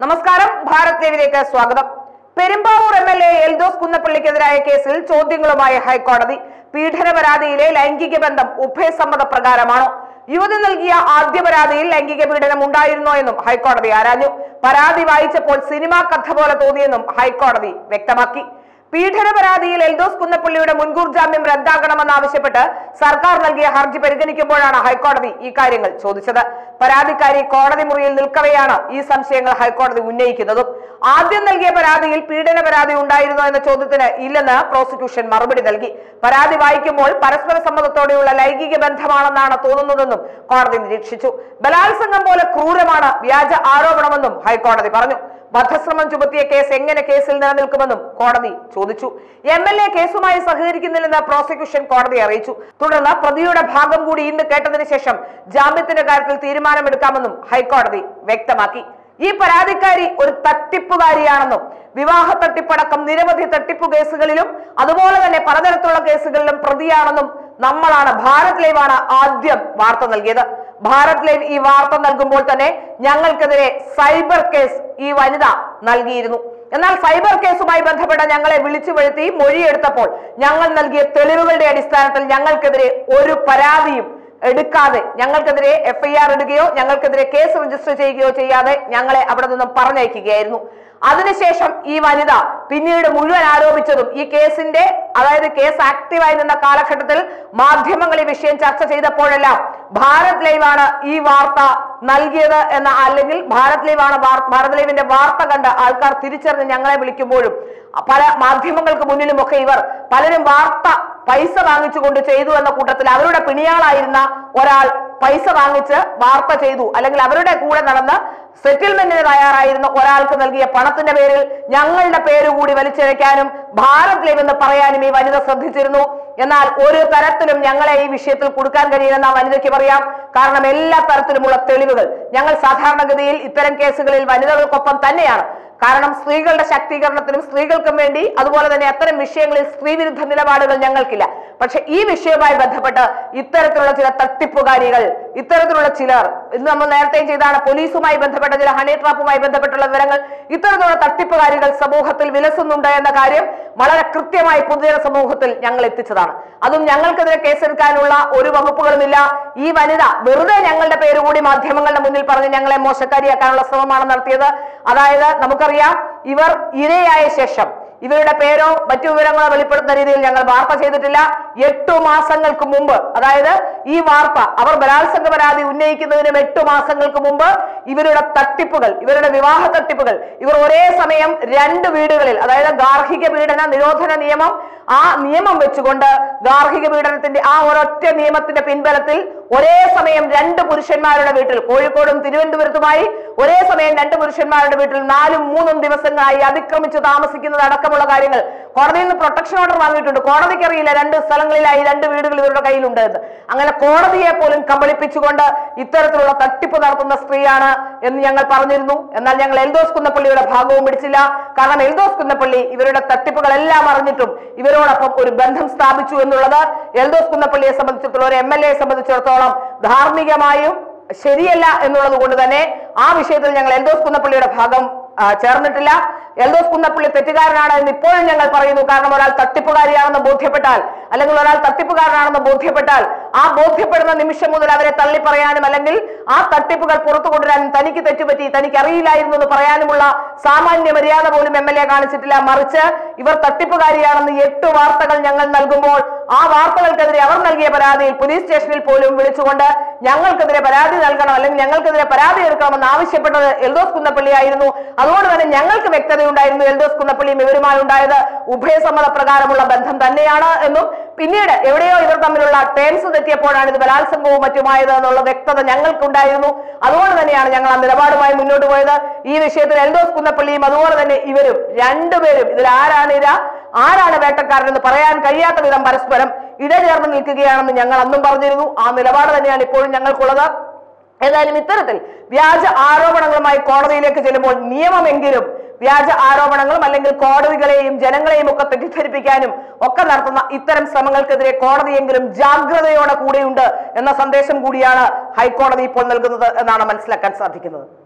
നമസ്കാരം ഭാരത് ലൈവിലേക്ക് സ്വാഗതം Perumbavoor M L A Eldhose കുന്നപ്പള്ളിക്കെതിരായ കേസിൽ ചോദ്യങ്ങളുമായി ഹൈക്കോടതി പീഡന പരാതിയിലെ ലൈംഗിക ബന്ധം ഉഭയസമ്മത പ്രകാരമാണോ യുവതി നൽകിയ ആദ്യ പരാതിയിൽ ലൈംഗിക പീഡനം ഉണ്ടായിരുന്നോ എന്നും ഹൈക്കോടതി ആരാഞ്ഞു പരാതി വായിച്ചപ്പോൾ സിനിമാ കഥ പോലെ തോന്നിയെന്നും ഹൈക്കോടതി വ്യക്തമാക്കി പീഡന പരാതിയിൽ എൽദോസ് കുന്നപ്പള്ളിയുടെ മുൻകൂർ ജാമ്യം റദ്ദാക്കണമെന്നാവശ്യപ്പെട്ട് സർക്കാർ നൽകിയ ഹർജി പരിഗണിക്കുമ്പോഴാണ് ഹൈക്കോടതി ഈ കാര്യങ്ങൾ ചോദിച്ചത് പരാതിക്കാരി കോടതി മുറിയിൽ നിൽക്കവെയാണ് ഈ സംശയങ്ങൾ ഹൈക്കോടതി ഉന്നയിക്കുന്നതും ആദ്യം നൽകിയ പരാതിയിൽ പീഡന പരാതി ഉണ്ടായിരുന്നോ എന്ന ചോദ്യത്തിന് ഇല്ലെന്ന് പ്രോസിക്യൂഷൻ മറുപടി നൽകി പരാതി വായിക്കുമ്പോൾ പരസ്പര സമ്മതത്തോടെയുള്ള ലൈംഗിക ബന്ധമാണെന്നാണ് തോന്നുന്നതെന്നും കോടതി നിരീക്ഷിച്ചു ബലാത്സംഗം പോലെ ക്രൂരമാണ് വ്യാജ ആരോപണമെന്നും ഹൈക്കോടതി പറഞ്ഞു വധശ്രമം ചുമത്തിയ കേസ് എങ്ങനെ കേസിൽ നിലനിൽക്കുമെന്നും കോടതി ചോദിച്ചു എം എൽ എ കേസുമായി സഹകരിക്കുന്നില്ലെന്ന് പ്രോസിക്യൂഷൻ കോടതിയെ അറിയിച്ചു തുടർന്ന് പ്രതിയുടെ ഭാഗം കൂടി ഇന്ന് കേട്ടതിന് ശേഷം ജാമ്യത്തിന്റെ കാര്യത്തിൽ തീരുമാനമെടുക്കാമെന്നും ഹൈക്കോടതി വ്യക്തമാക്കി ഈ പരാതിക്കാരി ഒരു തട്ടിപ്പുകാരിയാണെന്നും വിവാഹ തട്ടിപ്പടക്കം നിരവധി തട്ടിപ്പു കേസുകളിലും അതുപോലെ തന്നെ പലതരത്തിലുള്ള കേസുകളിലും പ്രതിയാണെന്നും നമ്മളാണ് ഭാരത് ലൈവാണ് ആദ്യം വാർത്ത നൽകിയത് ഭാരത് ലൈവ് ഈ വാർത്ത നൽകുമ്പോൾ തന്നെ ഞങ്ങൾക്കെതിരെ സൈബർ കേസ് ഈ വനിത നൽകിയിരുന്നു എന്നാൽ സൈബർ കേസുമായി ബന്ധപ്പെട്ട ഞങ്ങളെ വിളിച്ചു വരുത്തി മൊഴിയെടുത്തപ്പോൾ ഞങ്ങൾ നൽകിയ തെളിവുകളുടെ അടിസ്ഥാനത്തിൽ ഞങ്ങൾക്കെതിരെ ഒരു പരാതിയും എടുക്കാതെ ഞങ്ങൾക്കെതിരെ എഫ്ഐആർ ഇടുകയോ ഞങ്ങൾക്കെതിരെ കേസ് രജിസ്റ്റർ ചെയ്യുകയോ ചെയ്യാതെ ഞങ്ങളെ അവിടെ നിന്നും പറഞ്ഞയക്കുകയായിരുന്നു അതിനുശേഷം ഈ വനിത പിന്നീട് മുഴുവൻ ആരോപിച്ചതും ഈ കേസിന്റെ അതായത് കേസ് ആക്റ്റീവായി നിന്ന കാലഘട്ടത്തിൽ മാധ്യമങ്ങൾ ഈ വിഷയം ചർച്ച ചെയ്തപ്പോഴെല്ലാം ഭാരത് ലൈവാണ് ഈ വാർത്ത നൽകിയത് എന്ന അല്ലെങ്കിൽ ഭാരത് ലൈവാണ് വാർ- ഭാരത് ലൈവിന്റെ വാർത്ത കണ്ട് ആൾക്കാർ തിരിച്ചറിഞ്ഞ് ഞങ്ങളെ വിളിക്കുമ്പോഴും പല മാധ്യമങ്ങൾക്ക് മുന്നിലുമൊക്കെ ഇവർ പലരും വാർത്ത പൈസ വാങ്ങിച്ചുകൊണ്ട് ചെയ്തു എന്ന കൂട്ടത്തിൽ അവരുടെ പിണിയാളായിരുന്ന ഒരാൾ പൈസ വാങ്ങിച്ച് വാർത്ത ചെയ്തു അല്ലെങ്കിൽ അവരുടെ കൂടെ നടന്ന് സെറ്റിൽമെന്റിന് തയ്യാറായിരുന്ന ഒരാൾക്ക് നൽകിയ പണത്തിന്റെ പേരിൽ ഞങ്ങളുടെ പേര് കൂടി വലിച്ചിഴയ്ക്കാനും ഭാരത് ലൈവ് എന്ന് പറയാനും ഈ വനിത ശ്രദ്ധിച്ചിരുന്നു എന്നാൽ ഒരു തരത്തിലും ഞങ്ങളെ ഈ വിഷയത്തിൽ കൊടുക്കാൻ കഴിയില്ലെന്ന് ആ വനിതയ്ക്ക് പറയാം കാരണം എല്ലാ തരത്തിലുമുള്ള തെളിവുകൾ ഞങ്ങൾ സാധാരണഗതിയിൽ ഇത്തരം കേസുകളിൽ വനിതകൾക്കൊപ്പം തന്നെയാണ് കാരണം സ്ത്രീകളുടെ ശാക്തീകരണത്തിനും സ്ത്രീകൾക്കും വേണ്ടി അതുപോലെ തന്നെ അത്തരം വിഷയങ്ങളിൽ സ്ത്രീവിരുദ്ധ നിലപാടുകൾ ഞങ്ങൾക്കില്ല പക്ഷെ ഈ വിഷയവുമായി ബന്ധപ്പെട്ട് ഇത്തരത്തിലുള്ള ചില തട്ടിപ്പുകാരികൾ ഇത്തരത്തിലുള്ള ചിലർ ഇന്ന് നമ്മൾ നേരത്തെ ചെയ്താണ് പോലീസുമായി ബന്ധപ്പെട്ട ചില ഹണി ട്രാപ്പുമായി ബന്ധപ്പെട്ടുള്ള വിവരങ്ങൾ ഇത്തരത്തിലുള്ള തട്ടിപ്പുകാരികൾ സമൂഹത്തിൽ വിലസുന്നുണ്ട് എന്ന കാര്യം വളരെ കൃത്യമായി പൊതുജന സമൂഹത്തിൽ ഞങ്ങൾ എത്തിച്ചതാണ് അതും ഞങ്ങൾക്കെതിരെ കേസെടുക്കാനുള്ള ഒരു വകുപ്പുകളുമില്ല ഈ വനിത വെറുതെ ഞങ്ങളുടെ പേര് കൂടി മാധ്യമങ്ങളുടെ മുന്നിൽ പറഞ്ഞ് ഞങ്ങളെ മോശക്കാരിയാക്കാനുള്ള ശ്രമമാണ് നടത്തിയത് അതായത് നമുക്കറിയാം ഇവർ ഇരയായ ശേഷം ഇവരുടെ പേരോ മറ്റു വിവരങ്ങളോ വെളിപ്പെടുത്തുന്ന രീതിയിൽ ഞങ്ങൾ വാർത്ത ചെയ്തിട്ടില്ല എട്ടു മാസങ്ങൾക്ക് മുമ്പ് അതായത് ഈ വാർത്ത അവർ ബലാത്സംഗ പരാതി ഉന്നയിക്കുന്നതിനും എട്ടു മാസങ്ങൾക്ക് മുമ്പ് ഇവരുടെ തട്ടിപ്പുകൾ ഇവരുടെ വിവാഹ തട്ടിപ്പുകൾ ഇവർ ഒരേ സമയം രണ്ട് വീടുകളിൽ അതായത് ഗാർഹിക പീഡന നിരോധന നിയമം ആ നിയമം വെച്ചുകൊണ്ട് ഗാർഹിക പീഡനത്തിന്റെ ആ ഒരൊറ്റ നിയമത്തിന്റെ പിൻബലത്തിൽ ഒരേ സമയം രണ്ട് പുരുഷന്മാരുടെ വീട്ടിൽ കോഴിക്കോടും തിരുവനന്തപുരത്തുമായി ഒരേ സമയം രണ്ട് പുരുഷന്മാരുടെ വീട്ടിൽ നാലും മൂന്നും ദിവസങ്ങളായി അതിക്രമിച്ച് താമസിക്കുന്നത് അടക്കമുള്ള കാര്യങ്ങൾ കോടതിയിൽ നിന്ന് പ്രൊട്ടക്ഷൻ ഓർഡർ വാങ്ങിയിട്ടുണ്ട് കോടതിക്ക് അറിയില്ല രണ്ട് സ്ഥലങ്ങളിലായി രണ്ട് വീടുകൾ ഇവരുടെ കയ്യിലുണ്ട് എന്ന് അങ്ങനെ കോടതിയെ പോലും കബളിപ്പിച്ചുകൊണ്ട് ഇത്തരത്തിലുള്ള തട്ടിപ്പ് നടത്തുന്ന സ്ത്രീയാണ് എന്ന് ഞങ്ങൾ പറഞ്ഞിരുന്നു എന്നാൽ ഞങ്ങൾ എൽദോസ് കുന്നപ്പള്ളിയുടെ ഭാഗവും പിടിച്ചില്ല കാരണം എൽദോസ് കുന്നപ്പള്ളി ഇവരുടെ തട്ടിപ്പുകളെല്ലാം അറിഞ്ഞിട്ടും ഇവരോടൊപ്പം ഒരു ബന്ധം സ്ഥാപിച്ചു എന്നുള്ളത് എൽദോസ് കുന്നപ്പള്ളിയെ സംബന്ധിച്ചിടത്തോളം ഒരു എം എൽ എയെ സംബന്ധിച്ചിടത്തോളം ധാർമ്മികമായും ശരിയല്ല എന്നുള്ളത് കൊണ്ട് തന്നെ ആ വിഷയത്തിൽ ഞങ്ങൾ എൽദോസ് കുന്നപ്പള്ളിയുടെ ഭാഗം ആ, ചേർന്നിട്ടില്ല എൽദോസ് കുന്നപ്പള്ളി തെറ്റുകാരനാണ് എന്ന് ഇപ്പോഴും ഞങ്ങൾ പറയുന്നു കാരണം ഒരാൾ തട്ടിപ്പുകാരിയാണെന്ന് ബോധ്യപ്പെട്ടാൽ അല്ലെങ്കിൽ ഒരാൾ തട്ടിപ്പുകാരനാണെന്ന് ബോധ്യപ്പെട്ടാൽ ആ ബോധ്യപ്പെടുന്ന നിമിഷം മുതൽ അവരെ തള്ളി പറയാനും അല്ലെങ്കിൽ ആ തട്ടിപ്പുകൾ പുറത്തു കൊണ്ടുവരാനും തനിക്ക് തെറ്റുപറ്റി തനിക്ക് അറിയില്ലായിരുന്നു എന്ന് പറയാനുമുള്ള സാമാന്യ മര്യാദ പോലും എം എൽ എ കാണിച്ചിട്ടില്ല മറിച്ച് ഇവർ തട്ടിപ്പുകാരിയാണെന്ന് എട്ട് വാർത്തകൾ ഞങ്ങൾ നൽകുമ്പോൾ ആ വാർത്തകൾക്കെതിരെ അവർ നൽകിയ പരാതിയിൽ പോലീസ് സ്റ്റേഷനിൽ പോലും വിളിച്ചുകൊണ്ട് ഞങ്ങൾക്കെതിരെ പരാതി നൽകണം അല്ലെങ്കിൽ ഞങ്ങൾക്കെതിരെ പരാതി എടുക്കണമെന്ന് ആവശ്യപ്പെട്ടത് എൽദോസ് കുന്നപ്പള്ളി ആയിരുന്നു അതുകൊണ്ട് തന്നെ ഞങ്ങൾക്ക് വ്യക്തതയുണ്ടായിരുന്നു എൽദോസ് കുന്നപ്പള്ളിയും ഇവരുമായി ഉണ്ടായത് ഉഭയസമ്മത പ്രകാരമുള്ള ബന്ധം തന്നെയാണ് എന്നും പിന്നീട് എവിടെയോ ഇവർ തമ്മിലുള്ള ടേംസ് തെറ്റിയപ്പോഴാണ് ഇത് ബലാത്സംഗവും മറ്റുമായത് എന്നുള്ള വ്യക്തത ഞങ്ങൾക്കുണ്ടായിരുന്നു അതുകൊണ്ട് തന്നെയാണ് ഞങ്ങൾ ആ നിലപാടുമായി മുന്നോട്ട് പോയത് ഈ വിഷയത്തിൽ എൽദോസ് കുന്നപ്പള്ളിയും അതുപോലെ തന്നെ ഇവരും രണ്ടുപേരും ഇതിൽ ആരാണ് ഇര ആരാണ് വേട്ടക്കാരൻ എന്ന് പറയാൻ കഴിയാത്ത വിധം പരസ്പരം ഇടചേർന്ന് നിൽക്കുകയാണെന്ന് ഞങ്ങൾ അന്നും പറഞ്ഞിരുന്നു ആ നിലപാട് തന്നെയാണ് ഇപ്പോഴും ഞങ്ങൾക്കുള്ളത് ഏതായാലും ഇത്തരത്തിൽ വ്യാജ ആരോപണങ്ങളുമായി കോടതിയിലേക്ക് ചെല്ലുമ്പോൾ നിയമമെങ്കിലും വ്യാജ ആരോപണങ്ങളും അല്ലെങ്കിൽ കോടതികളെയും ജനങ്ങളെയും ഒക്കെ തെറ്റിദ്ധരിപ്പിക്കാനും ഒക്കെ നടത്തുന്ന ഇത്തരം ശ്രമങ്ങൾക്കെതിരെ കോടതിയെങ്കിലും ജാഗ്രതയോടെ കൂടെയുണ്ട് എന്ന സന്ദേശം കൂടിയാണ് ഹൈക്കോടതി ഇപ്പോൾ നൽകുന്നത് എന്നാണ് മനസ്സിലാക്കാൻ സാധിക്കുന്നത്